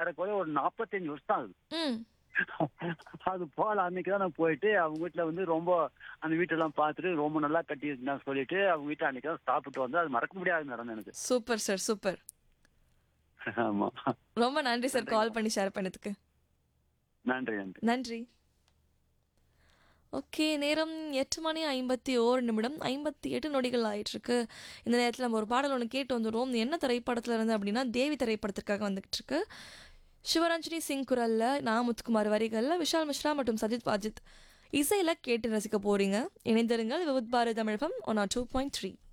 ஏறக்குறைய ஒரு நாற்பத்தஞ்சு வருஷம் ஆகுது ம் அது போல அன்னைக்கு தான் நான் போயிட்டு அவங்க வீட்டுல வந்து ரொம்ப அந்த வீட்டெல்லாம் பார்த்துட்டு ரொம்ப நல்லா கட்டி இருந்தாங்க சொல்லிட்டு அவங்க வீட்டை அன்னைக்கு தான் சாப்பிட்டு வந்து அது மறக்க முடியாத மேடம் எனக்கு சூப்பர் சார் சூப்பர் ஆமா ரொம்ப நன்றி சார் கால் பண்ணி ஷேர் பண்ணதுக்கு நன்றி நன்றி நன்றி ஓகே நேரம் எட்டு மணி ஐம்பத்தி ஓரு நிமிடம் ஐம்பத்தி எட்டு நொடிகள் ஆயிட்டிருக்கு இந்த நேரத்தில் நம்ம ஒரு பாடல் ஒன்று கேட்டு வந்துடுவோம் என்ன திரைப்படத்தில் இருந்து அப்படின்னா தேவி திரைப்படத்திற்காக வந்துகிட்டு இருக்கு சிவரஞ்சனி சிங் குரலில் நா முத்துக்குமார் வரிகளில் விஷால் மிஸ்ரா மற்றும் சஜித் வாஜித் இசையில் கேட்டு ரசிக்க போறீங்க இணைந்திருங்கள் Vividh Bharat Tamizhagam one R two point three